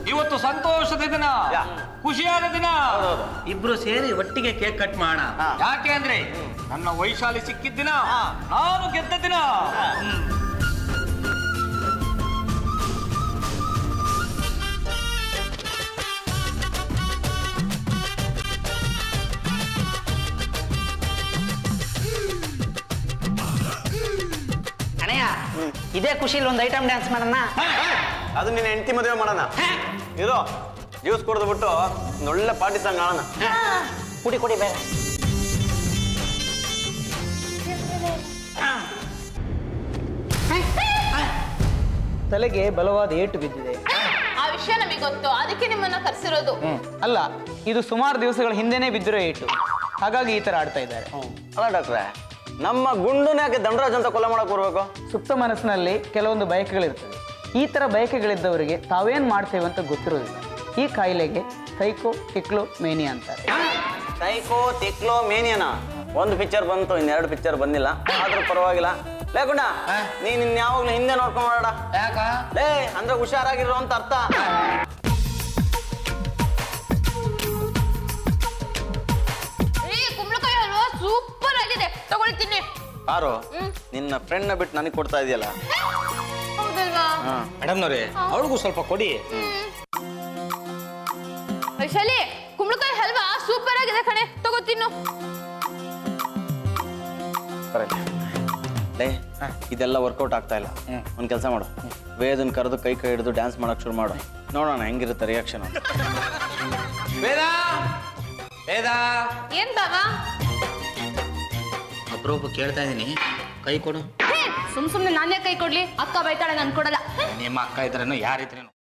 ಇವತ್ತು ಸಂತೋಷದ ದಿನ ಯಾ. ಖುಷಿಯಾದ ದಿನ ಹೌದೌದು. ಇಬ್ರು ಸೇರಿ ಒಟ್ಟಿಗೆ ಕೇಕ್ ಕಟ್ ಮಾಡೋಣ ಹಾ. ಯಾಕೆ ಅಂದ್ರೆ ನನ್ನ ವೈಶಾಲಿ ಸಿಕ್ಕಿದ್ದ ದಿನ ಹಾ. ನಾನು ಗೆದ್ದ ದಿನ ಅಣ್ಣಯ್ಯ ಇದೇ ಖುಷಿಲಿ ಒಂದು ಐಟಮ್ ಡ್ಯಾನ್ಸ್ ಮಾಡೋಣ ಅದು ನಿನ್ನ ಹೆಂಡತಿ ಮದುವೆ ಮಾಡೋಣ ಇರೋ ಜ್ಯೂಸ್ ಕುಡಿದು ಬಿಟ್ಟು ಒಂದ್ ಒಳ್ಳೆ ಪಾರ್ಟಿ ಸಾಂಗ್ ಆಡೋಣ ಕುಡಿ ಕುಡಿ ಬೇರೆ ತಲೆಗೆ ಬಲವಾದ ಏಟು ಬಿದ್ದಿದೆ ಆ ವಿಷಯ ನಮಗೆ ಗೊತ್ತು ಅದಕ್ಕೆ ನಿಮ್ಮನ್ನ ಕರ್ಸಿರೋದು ಅಲ್ಲ ಇದು ಸುಮಾರು ದಿವಸಗಳ ಹಿಂದೆನೇ ಬಿದ್ದಿರೋ ಏಟು ಹಾಗಾಗಿ ಈ ತರ ಆಡ್ತಾ ಇದ್ದಾರೆ ಅಲ್ಲ ಡಾಕ್ಟ್ರೆ ನಮ್ಮ ಗುಂಡುನ ಯಾಕೆ ದಂಡರಾಜ್ ಅಂತ ಕೊಲೆ ಮಾಡಕ್ ಬರ್ಬೇಕು ಸುಪ್ತ ಮನಸ್ಸಿನಲ್ಲಿ ಕೆಲವೊಂದು ಬಯಕೆಗಳಿರ್ತವೆ ಈ ತರ ಬಯಕೆಗಳಿದ್ದವರಿಗೆ ತಾವೇನ್ ಮಾಡ್ತೇವೆ ಅಂತ ಗೊತ್ತಿರೋದಿಲ್ಲ ಈ ಕಾಯಿಲೆಗೆ ಸೈಕೋ ಟಿಕ್ಲೋ ಮೇನಿಯಾ ಅಂತಾರೆ ಸೈಕೋ ತಿಕ್ಲೋ ಮೇನಿಯನ ಒಂದು ಪಿಕ್ಚರ್ ಬಂತು ಇನ್ನೆರಡು ಪಿಕ್ಚರ್ ಬಂದಿಲ್ಲ ಆದ್ರೂ ಪರವಾಗಿಲ್ಲ ಲೇಕುಂಡ ನೀನ್ ಇನ್ಯಾವಾಗ್ಲೂ ಹಿಂದೆ ನೋಡ್ಕೊಂಡ್ ಮಾಡೋಣ ಯಾಕ ಲೇ ಅಂದ್ರೆ ಹುಷಾರಾಗಿರೋ ಅಂತ ಅರ್ಥ ರೀ ಕುಂಬಳಕಾಯಿ ಹಲ್ವಾ ಸೂಪರ್ ಆಗಿದೆ ತಗೊಳ್ತೀನಿ ಯಾರು ನಿನ್ನ ಫ್ರೆಂಡ್ ನ ಬಿಟ್ಟು ನನಗೆ ಕೊಡ್ತಾ ಇದೆಯಲ್ಲ ಹೌದಲ್ವಾ ಮೇಡಮ್ನವ್ರೆ ಅವಳಿಗೂ ಸ್ವಲ್ಪ ಕೊಡಿ ವೈಶಾಲಿ ಕುಂಬಳಕಾಯಿ ಹಲ್ವಾ ಸೂಪರ್ ಆಗಿದೆ ಕಣೆ ತಗೋ ತಿನ್ನು ಲೇ ಇದೆಲ್ಲ ವರ್ಕೌಟ್ ಆಗ್ತಾ ಇಲ್ಲ ಒಂದ್ ಕೆಲಸ ಮಾಡು ವೇದನ್ ಕರೆದು ಕೈ ಕೈ ಹಿಡಿದು ಡ್ಯಾನ್ಸ್ ಮಾಡಕ್ ಶುರು ಮಾಡು ನೋಡೋಣ ಹೆಂಗಿರುತ್ತೆ ರಿಯಾಕ್ಷನ್ ವೇದ ವೇದ ಏನ್ ಬಾವ ಅಪರೂಪ ಕೇಳ್ತಾ ಇದೀನಿ ಕೈ ಕೊಡು ಸುಮ್ ಸುಮ್ನೆ ನಾನೇ ಕೈ ಕೊಡ್ಲಿ ಅಕ್ಕ ಬೈತಾಳೆ ನನ್ ಕೊಡಲ್ಲ ನಿಮ್ಮ ಅಕ್ಕ ಇದ್ರೇನು ಯಾರಿದ್ರೇನು